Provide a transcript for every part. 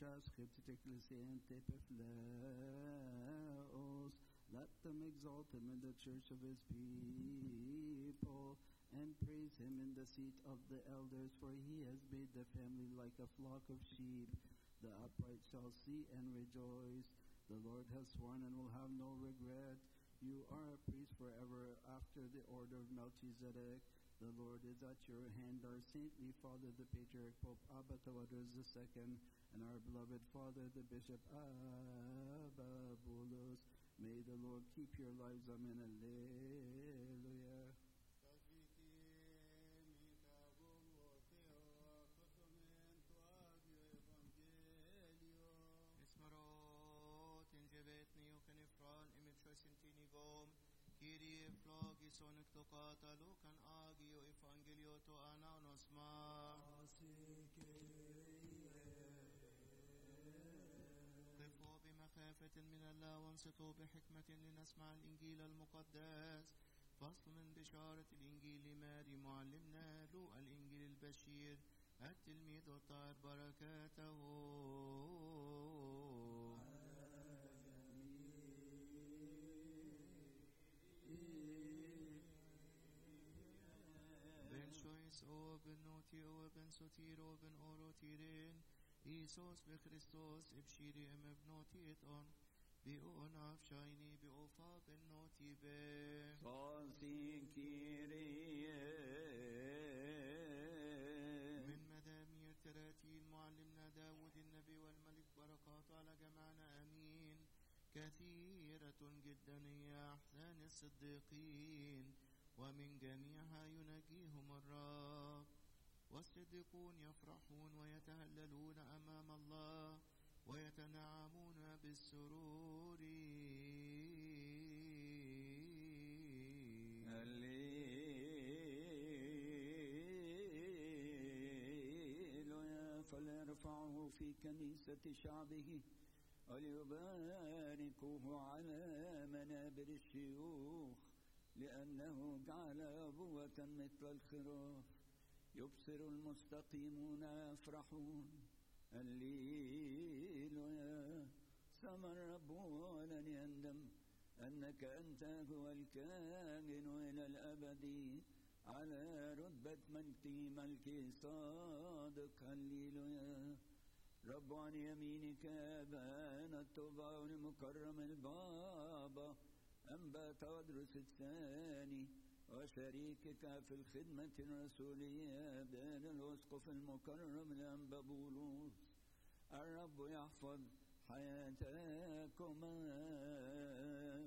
church, scripted ecclesiante pefleos. Let them exalt him in the church of his people and praise him in the seat of the elders, for he has made the family like a flock of sheep. The upright shall see and rejoice. The Lord has sworn and will have no regret. You are a priest forever after the order of Melchizedek. The Lord is at your hand, our saintly father, the patriarch Pope Abba Tawadros II, and our beloved father, the Bishop Abba Bulus. May the Lord keep your lives. Amen. Alleluia. Esmarot, injevetni u kanifran imib shoisintini gom, Kyrie flogison iktokatalu kan agio evangelio to anaunos ma. قفوا بمخافة من الله وانصتوا بحكمة لنسمع الإنجيل المقدس فصل من بشارة الإنجيل ماري معلمنا لوقا الإنجيل البشير التلميذ الطاهر بركاته بن شويس او بن نوتي او بن سوتير او بن اوروتيرين إيسوس بخريستوس ابشيري ام ابنوتي اتون بيون افشايني بأوفا بن نوتي بن Sosin Kyrie. من مدامير تراتيل معلمنا داود النبي والملك بركات على جمعنا امين كثيرة جدا هي احسان الصديقين ومن جميعها ينجيهم الرب والصديقون يفرحون ويتهللون امام الله ويتنعمون بالسرور هللويا فليرفعه في كنيسة شعبه وليباركوه على منابر الشيوخ لأنه جعل أبوة مثل الخراف يبصر المستقيمون يفرحون هللويا سمى الرب ولن يندم أنك أنت هو الكاهن إلى الأبد على رتبة ملكي ملكي صادق هللويا رب عن يمينك أبانا الطوبى المكرم البابا أنبا تدرس الثاني وشريكك في الخدمة الرسولية بين الأسقف المكرم الأنبا بولوس الرب يحفظ حياتكما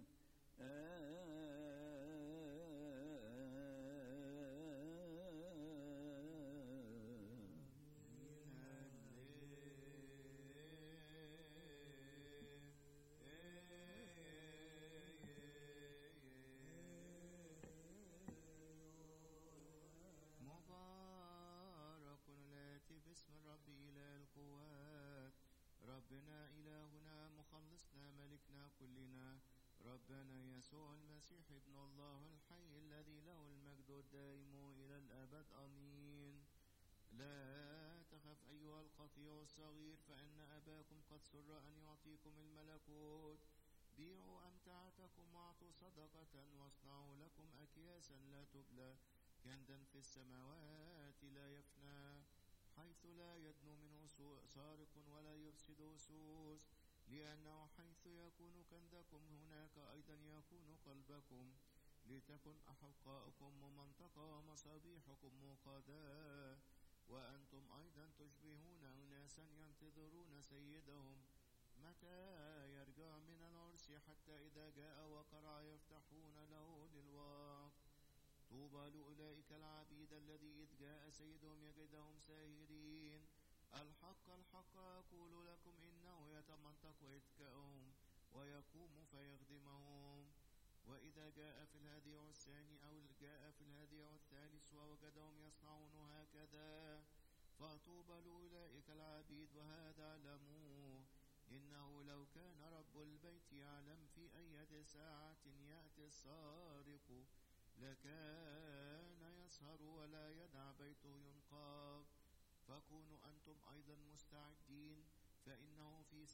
مبارك الآتي باسم الرب إله القوات ربنا إلهنا مخلصنا ملكنا كلنا ربنا يسوع المسيح ابن الله الحي الذي له المجد الدائم إلى الأبد آمين لا تخف أيها القطيع الصغير فإن أباكم قد سر أن يعطيكم الملكوت بيعوا أمتعتكم واعطوا صدقة واصنعوا لكم أكياسا لا تبلى كندا في السماوات لا يفنى حيث لا يدنو منه سوء سارق ولا يفسد سوس لأنه حيث يكون كنزكم هناك أيضا يكون قلبكم لتكن أحقاؤكم ومنطقة ومصابيحكم موقدا وأنتم أيضا تشبهون أناسا ينتظرون سيدهم متى يرجع من العرس حتى إذا جاء وقرع يفتحون له للوقت طوبى لأولئك العبيد الذي إذ جاء سيدهم يجدهم ساهرين الحق الحق أقول لكم إنه يتمنطق إتكاؤهم ويقوم فيخدمهم وإذا جاء في الهادي الثاني أو جاء في الهادي الثالث ووجدهم يصنعون هكذا فطوبى لأولئك العبيد وهذا اعلموه إنه لو كان رب البيت يعلم في أية ساعة يأتي السارق لكان يسهر ولا يدع بيته ينقب فكونوا أنتم أيضا مستعدين فإن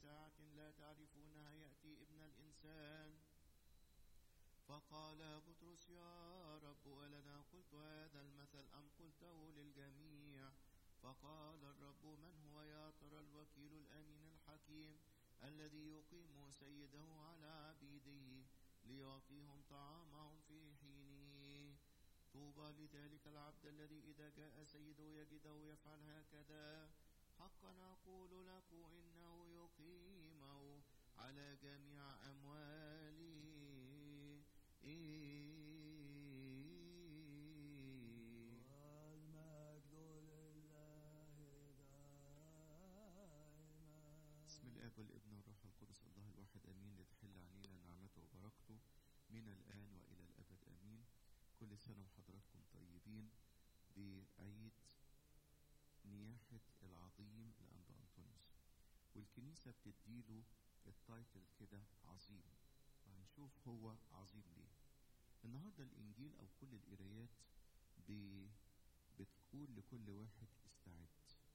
ساعة لا تعرفونها يأتي ابن الإنسان فقال بطرس يا رب ولنا قلت هذا المثل أم قلته للجميع فقال الرب من هو يا ترى الوكيل الأمين الحكيم الذي يقيم سيده على عبيده ليعطيهم طعامهم في حينه طوبى لذلك العبد الذي إذا جاء سيده يجده يفعل هكذا حقا أقول لكم إنه يقيمه على جميع أمواله والمجد لله دائما بسم الاب والابن والروح القدس الله الواحد امين لتحل علينا نعمته وبركته من الان والى الابد امين كل سنه وحضراتكم طيبين بعيد نياحه العظيم لانبا انطونيوس والكنيسه بتديله التايتل كده عظيم وهنشوف هو عظيم ليه النهارده الانجيل او كل القرايات ب- بتقول لكل واحد استعد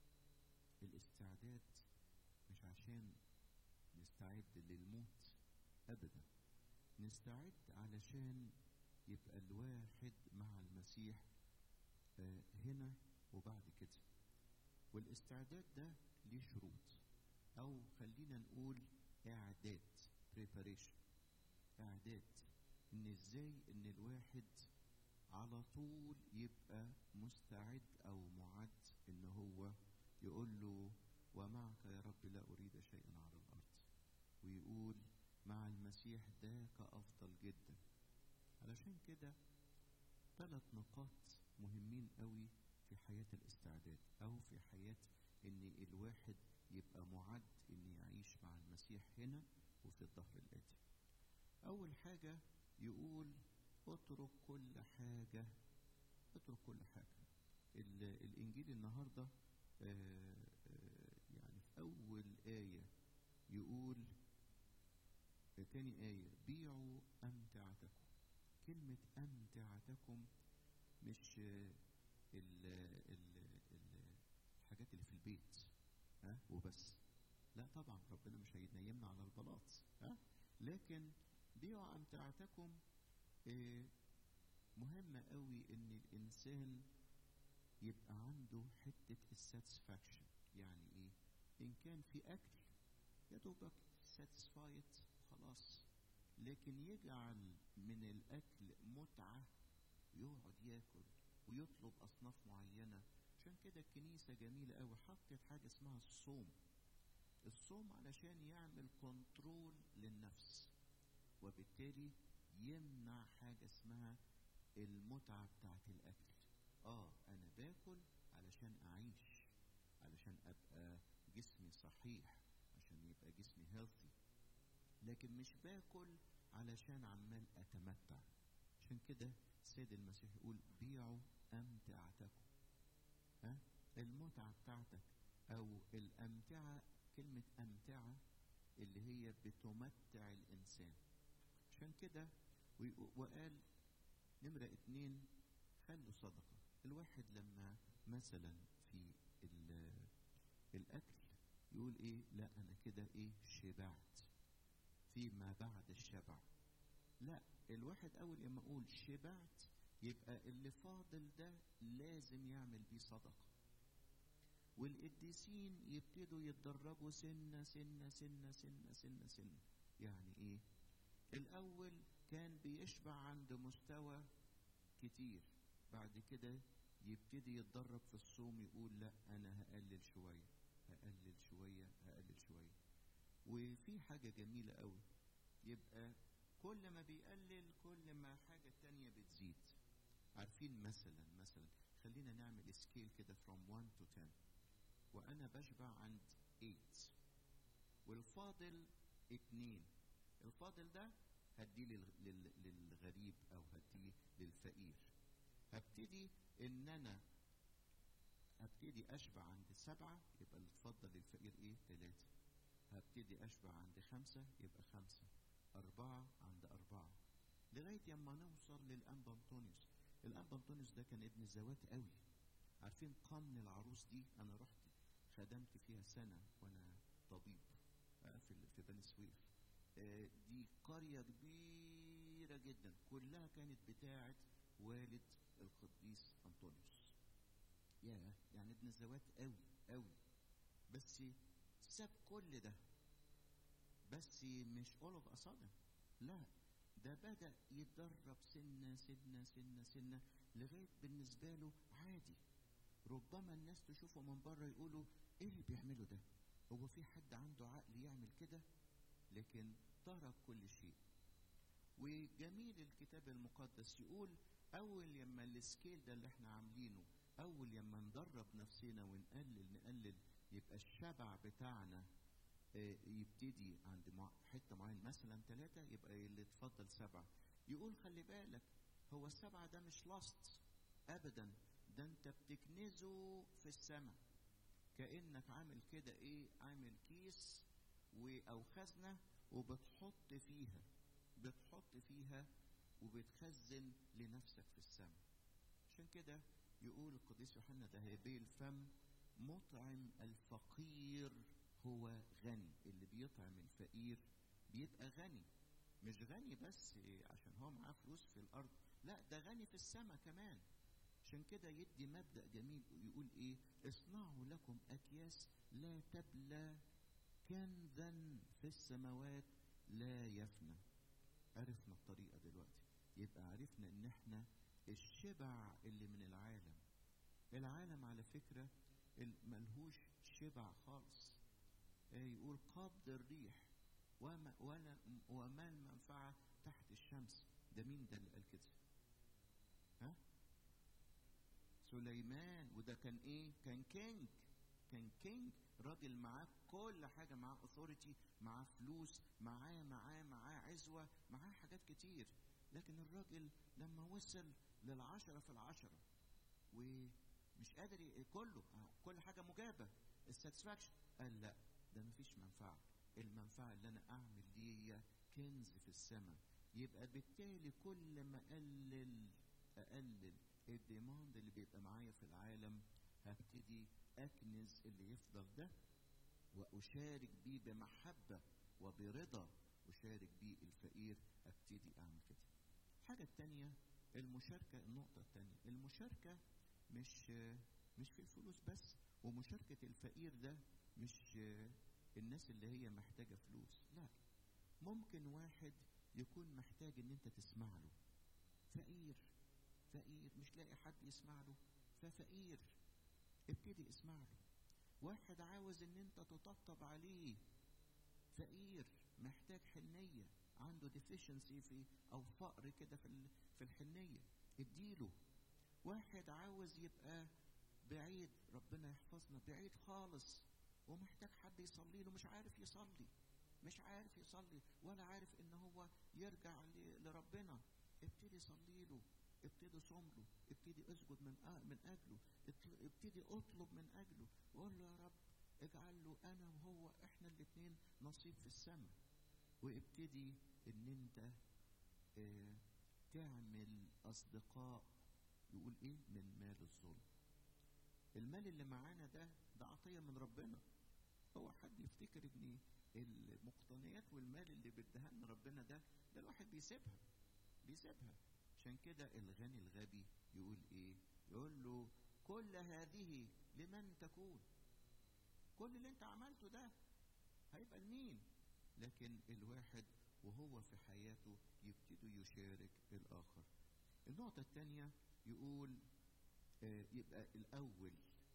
الاستعداد مش عشان نستعد للموت ابدا نستعد علشان يبقى الواحد مع المسيح آه، هنا وبعد كده والاستعداد ده ليه شروط او خلينا نقول اعداد preparation اعداد ان ازاي ان الواحد على طول يبقى مستعد او معد ان هو يقول له ومعك يا رب لا اريد شيئا على الارض ويقول مع المسيح ذاك افضل جدا علشان كده ثلاث نقاط مهمين قوي في حياة الاستعداد او في حياة ان الواحد يبقى معد ان يعيش مع المسيح هنا وفي الظهر الاتي اول حاجة يقول اترك كل حاجة اترك كل حاجة ال- الانجيل النهاردة آه، آه، يعني في اول آية يقول آه، تاني آية بيعوا أمتعتكم كلمة أمتعتكم مش آه، ال ال ال الحاجات اللي في البيت ها وبس لا طبعا ربنا مش هينيمنا على البلاط ها لكن بيعوا أمتعتكم آه، مهمة قوي إن الإنسان يبقى عنده حتة الساتسفاكشن يعني إيه؟ إن كان في أكل يا دوبك ساتسفايد خلاص لكن يجعل من الأكل متعة يقعد ياكل ويطلب أصناف معينة عشان كده الكنيسة جميلة قوي حطت حاجة اسمها الصوم الصوم علشان يعمل كنترول للنفس وبالتالي يمنع حاجة اسمها المتعة بتاعت الأكل آه أنا باكل علشان أعيش علشان أبقى جسمي صحيح عشان يبقى جسمي هيلثي لكن مش باكل علشان عمال أتمتع عشان كده السيد المسيح يقول بيعوا أمتعتكم ها المتعة بتاعتك أو الأمتعة كلمة أمتعة اللي هي بتمتع الإنسان عشان كده ويق- وقال نمرة اتنين خلوا صدقة الواحد لما مثلا في ال- الأكل يقول إيه لا أنا كده إيه شبعت فيما بعد الشبع لا الواحد أول لما أقول شبعت يبقى اللي فاضل ده لازم يعمل بيه صدقة والقديسين يبتدوا يتدرجوا سنة سنة سنة سنة سنة سنة يعني إيه الأول كان بيشبع عند مستوى كتير بعد كده يبتدي يتدرب في الصوم يقول لا أنا هقلل شوية هقلل شوية هقلل شوية وفي حاجة جميلة قوي يبقى كل ما بيقلل كل ما حاجة تانية بتزيد عارفين مثلا مثلا خلينا نعمل سكيل كده from 1 to 10 وأنا بشبع عند 8 والفاضل 2 الفاضل ده هديه لل- لل- للغريب أو هديه للفقير هبتدي إن أنا هبتدي أشبع عند سبعة يبقى اللي اتفضل للفقير إيه؟ ثلاثة هبتدي أشبع عند خمسة يبقى خمسة أربعة عند أربعة لغاية يما نوصل للأنبا أنطونيوس الأنبا أنطونيوس ده كان ابن زوات قوي عارفين قمن العروس دي أنا رحت خدمت فيها سنة وأنا طبيب آه، في ال- في بني سويف آه، دي قرية كبيرة جدا كلها كانت بتاعة والد القديس أنطونيوس يا يعني ابن الزوات قوي قوي بس ساب كل ده بس مش all of a sudden لا ده بدأ يتدرب سنة سنة سنة سنة لغاية بالنسبة له عادي ربما الناس تشوفه من بره يقولوا ايه اللي بيعمله ده هو في حد عنده عقل يعمل كده لكن ترك كل شيء وجميل الكتاب المقدس يقول اول يما السكيل ده اللي احنا عاملينه اول يما ندرب نفسنا ونقلل نقلل يبقى الشبع بتاعنا آه، يبتدي عند مع- حته معينه مثلا ثلاثه يبقى اللي اتفضل سبعه يقول خلي بالك هو السبعه ده مش لاست ابدا ده انت بتكنزه في السماء كانك عامل كده ايه عامل كيس و- او خزنه وبتحط فيها بتحط فيها وبتخزن لنفسك في السماء عشان كده يقول القديس يوحنا ذهبي الفم مطعم الفقير هو غني اللي بيطعم الفقير بيبقى غني مش غني بس عشان هو معاه فلوس في الارض لا ده غني في السماء كمان عشان كده يدي مبدأ جميل يقول ايه اصنعوا لكم اكياس لا تبلى كنزا في السماوات لا يفنى عرفنا الطريقة دلوقتي يبقى عرفنا ان احنا الشبع اللي من العالم العالم على فكرة ال- ملهوش شبع خالص آه، يقول قبض الريح وما, ولا وما المنفعة تحت الشمس ده مين ده اللي قال كده ها سليمان وده كان ايه كان كينج كان كينج راجل معاه كل حاجة معاه authority معاه فلوس معاه معاه معاه عزوة معاه حاجات كتير لكن الراجل لما وصل للعشرة في العشرة ومش قادر ي- كله آه، كل حاجة مجابة الساتسفاكشن قال لا ده مفيش منفعة المنفعة اللي أنا أعمل ليا كنز في السماء يبقى بالتالي كل ما أقلل أقلل الديماند اللي بيبقى معايا في العالم هبتدي أكنز اللي يفضل ده وأشارك بيه بمحبة وبرضا أشارك بيه الفقير أبتدي أعمل كده الحاجة التانية المشاركة النقطة التانية المشاركة مش مش في الفلوس بس ومشاركة الفقير ده مش الناس اللي هي محتاجة فلوس لا ممكن واحد يكون محتاج ان انت تسمع له فقير فقير مش لاقي حد يسمع له ففقير ابتدي اسمع له واحد عاوز ان انت تطبطب عليه فقير محتاج حنية عنده deficiency في او فقر كده في ال- في الحنية اديله واحد عاوز يبقى بعيد ربنا يحفظنا بعيد خالص ومحتاج حد يصلي له مش عارف يصلي مش عارف يصلي ولا عارف ان هو يرجع ل- لربنا ابتدي صلي له ابتدي صوم له ابتدي اسجد من أ- من اجله اطل- ابتدي اطلب من اجله وقول له يا رب اجعل له انا وهو احنا الاثنين نصيب في السماء وابتدي ان انت اه تعمل اصدقاء يقول ايه من مال الظلم المال اللي معانا ده ده عطيه من ربنا هو حد يفتكر ان المقتنيات والمال اللي بيديها لنا ربنا ده ده الواحد بيسيبها بيسيبها عشان كده الغني الغبي يقول ايه يقول له كل هذه لمن تكون كل اللي انت عملته ده هيبقى لمين لكن الواحد وهو في حياته يبتدي يشارك الآخر النقطة الثانية يقول آه، يبقى الأول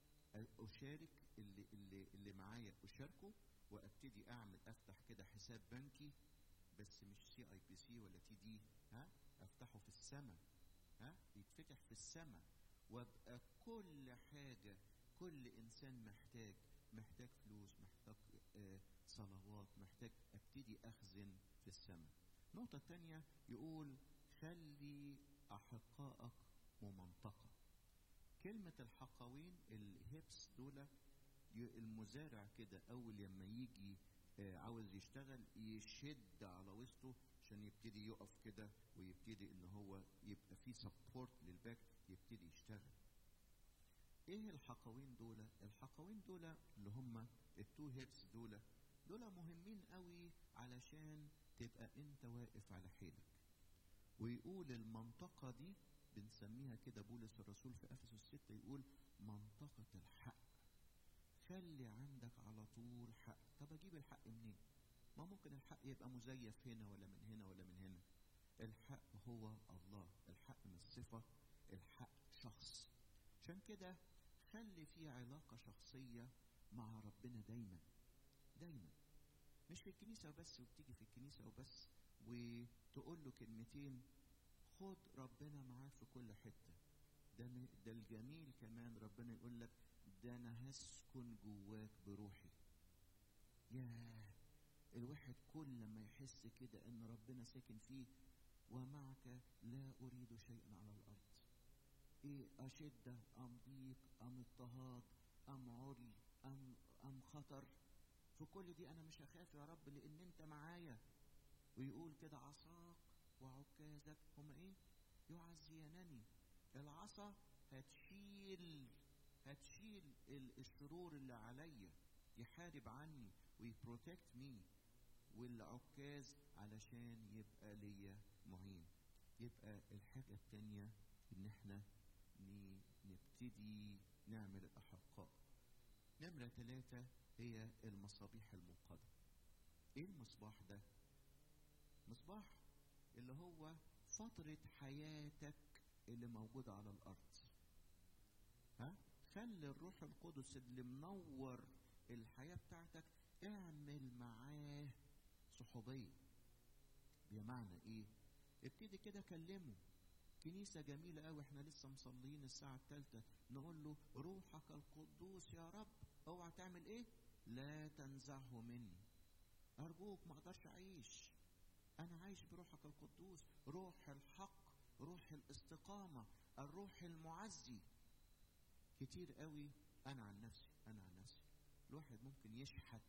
أشارك اللي, اللي, اللي معايا أشاركه وأبتدي أعمل أفتح كده حساب بنكي بس مش سي اي بي سي ولا تي دي ها افتحه في السماء ها يتفتح في السماء وابقى كل حاجة كل انسان محتاج محتاج فلوس محتاج آه صلوات محتاج ابتدي اخزن في السماء النقطة الثانية يقول خلي احقائك ممنطقة كلمة الحقاوين الهبس دول ي- المزارع كده اول لما يجي آه، عاوز يشتغل يشد على وسطه عشان يبتدي يقف كده ويبتدي ان هو يبقى فيه سبورت للباك يبتدي يشتغل ايه الحقوين دول الحقوين دول اللي هم التو هيبس دول دول مهمين قوي علشان تبقى انت واقف على حيلك ويقول المنطقة دي بنسميها كده بولس الرسول في افسس 6 يقول منطقة الحق خلي عندك على طول حق طب اجيب الحق منين ما ممكن الحق يبقى مزيف هنا ولا من هنا ولا من هنا الحق هو الله الحق مش صفة الحق شخص عشان كده خلي في علاقة شخصية مع ربنا دايما دايما مش في الكنيسة وبس وبتيجي في الكنيسة وبس وتقول له كلمتين خد ربنا معاك في كل حتة ده م- ده الجميل كمان ربنا يقول لك ده انا هسكن جواك بروحي ياه الواحد كل ما يحس كده ان ربنا ساكن فيه ومعك لا اريد شيئا على الارض ايه اشده ام ضيق ام اضطهاد ام عري ام ام خطر في كل دي انا مش هخاف يا رب لان انت معايا ويقول كده عصاك وعكازك هما ايه يعزيانني العصا هتشيل هتشيل ال- الشرور اللي عليا يحارب عني ويبروتكت مي والعكاز علشان يبقى ليا معين يبقى الحاجة التانية ان احنا ن- نبتدي نعمل الاحقاء نمرة ثلاثة هي المصابيح الموقدة ايه المصباح ده مصباح اللي هو فترة حياتك اللي موجودة على الأرض ها خلي الروح القدس اللي منور الحياة بتاعتك اعمل معاه صحوبية بمعنى ايه ابتدي كده كلمه كنيسة جميلة قوي احنا لسه مصلين الساعة الثالثة نقول له روحك القدوس يا رب اوعى تعمل ايه لا تنزعه مني ارجوك ما اقدرش اعيش انا عايش بروحك القدوس روح الحق روح الاستقامة الروح المعزي كتير قوي انا عن نفسي انا عن نفسي الواحد ممكن يشحت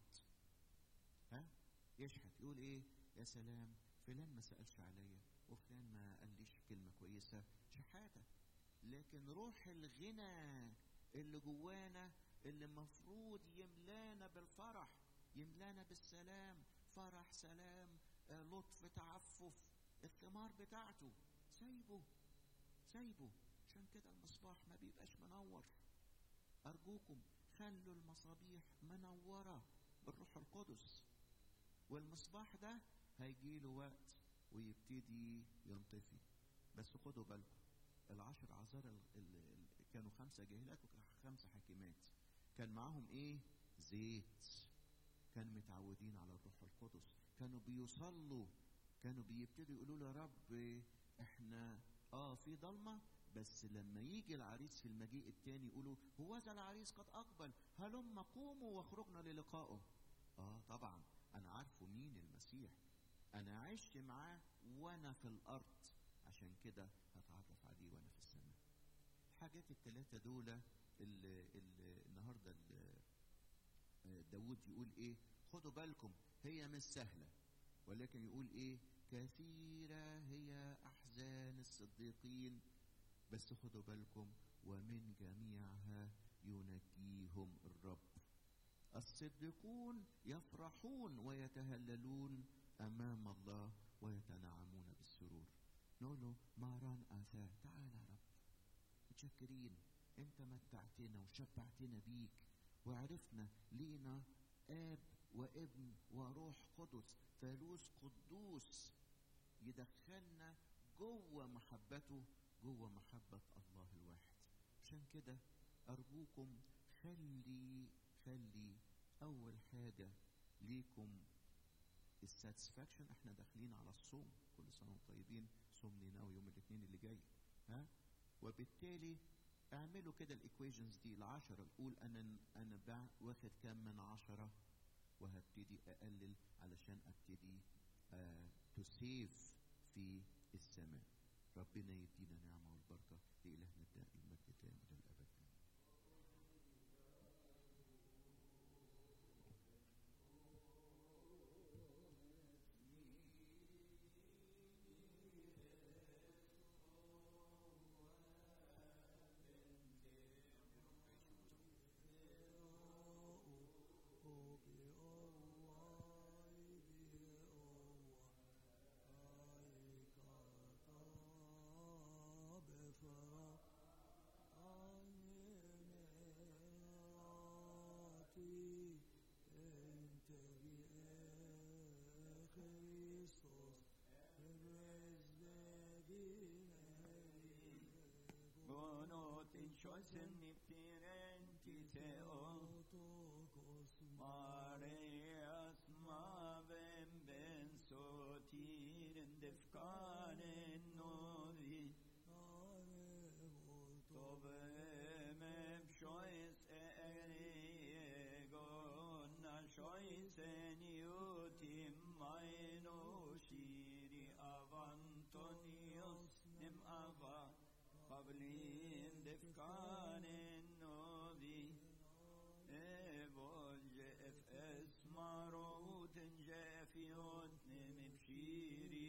ها يشحت يقول ايه يا سلام فلان ما سألش عليا وفلان ما قاليش كلمة كويسة شحاتة لكن روح الغنى اللي جوانا اللي مفروض يملانا بالفرح يملانا بالسلام فرح سلام آه، لطف تعفف الثمار بتاعته سايبه سايبه عشان كده المصباح ما بيبقاش منور أرجوكم خلوا المصابيح منورة بالروح القدس والمصباح ده هيجيله وقت ويبتدي ينطفي بس خدوا بالكم العشر عذارى ال- ال- ال- كانوا خمسة جاهلات وخمسة حكيمات كان معاهم ايه زيت كانوا متعودين على الروح القدس كانوا بيصلوا كانوا بيبتدوا يقولوا له يا رب احنا اه في ضلمه بس لما يجي العريس في المجيء التاني يقولوا هو ذا العريس قد اقبل هلم قوموا واخرجنا للقائه اه طبعا انا عارفه مين المسيح انا عشت معاه وانا في الارض عشان كده هتعرف عليه وانا في السماء الحاجات الثلاثه دول اللي اللي النهارده اللي آه، داود يقول ايه خدوا بالكم هي مش سهله ولكن يقول ايه كثيره هي احزان الصديقين بس خدوا بالكم ومن جميعها ينجيهم الرب الصديقون يفرحون ويتهللون امام الله ويتنعمون بالسرور نقول له مهران اثار تعال يا رب متشكرين انت متعتنا وشبعتنا بيك وعرفنا لينا اب وابن وروح قدس ثالوث قدوس يدخلنا جوه محبته جوه محبة الله الواحد عشان كده أرجوكم خلي خلي أول حاجة ليكم الساتسفاكشن احنا داخلين على الصوم كل سنة وانتم طيبين صوم نينوى يوم الاثنين اللي جاي ها وبالتالي اعملوا كده الايكويشنز دي العشرة نقول انا انا بع- واخد كام من عشرة وهبتدي اقلل علشان ابتدي تو سيف في السماء ربنا يدينا نعمة والبركة لإلهنا الدائم المجد الدائم إلى الأبد آمين. Oh, Chosen niptirenti teo Marias mavem ben sotiren defkanen novi Tobem shois egon shois eniutim maino shiri avantonios nem ava Pavlin defkanen novi Evolge efes maruten jefion nem bshiri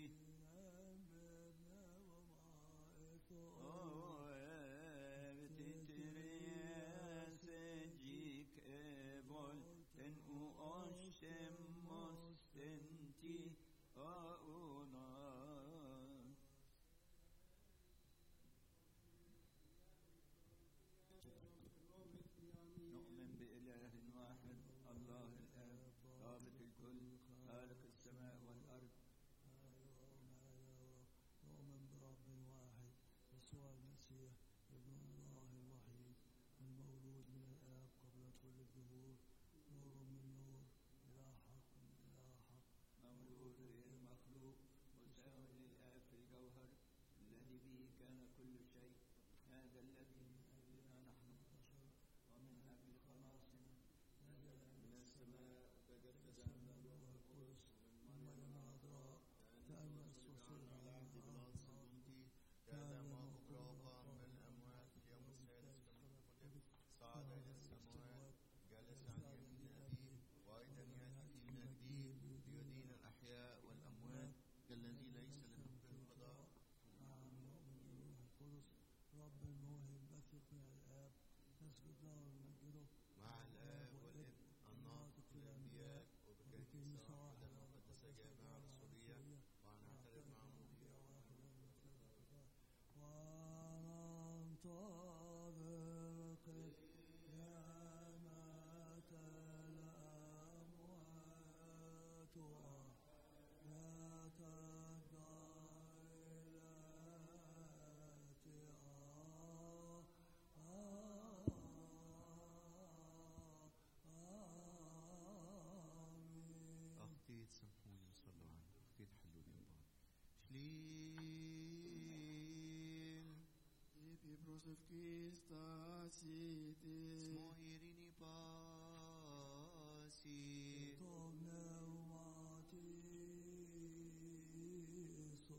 نؤمن بإله واحد الله الآب رابط الكل خالق السماء والأرض نؤمن برب واحد يسوع المسيح ابن الله الوحيد المولود من الآب قبل كل الدهور نور من نور إلى حق من إلى حق مولود غير مخلوق مساو للآب في الجوهر الذي به كان كل شيء هذا الذي من أجلنا نحن بشر ومن أجل خلاصنا نزل من السماء تجسد من الروح القدس ثم العذراء تأنس وصير على عبد بلاط البنطي كان مقرابا من الأموات في يوم الثالث كما كتب صعد إلى السماوات جلس عن يمين أبيه وأيضا يأتي في مجده ليدين الأحياء والأموات كالذي ليس له القضاء نعم نؤمن بالروح القدس رب الموهب بثق من الآب نسجد له ونمجده مع الآب والابن الناطق في الأنبياء وبكنيسة واحدة مقدسة جامعة رسولية ونعترف معه فيها وننتظر قيامة الأموات آمين أختي تسامحوني وصلوا عنه أختي تحلوني البعض شليل Ibi prosef Christa sitis. اسمه إيريني باسي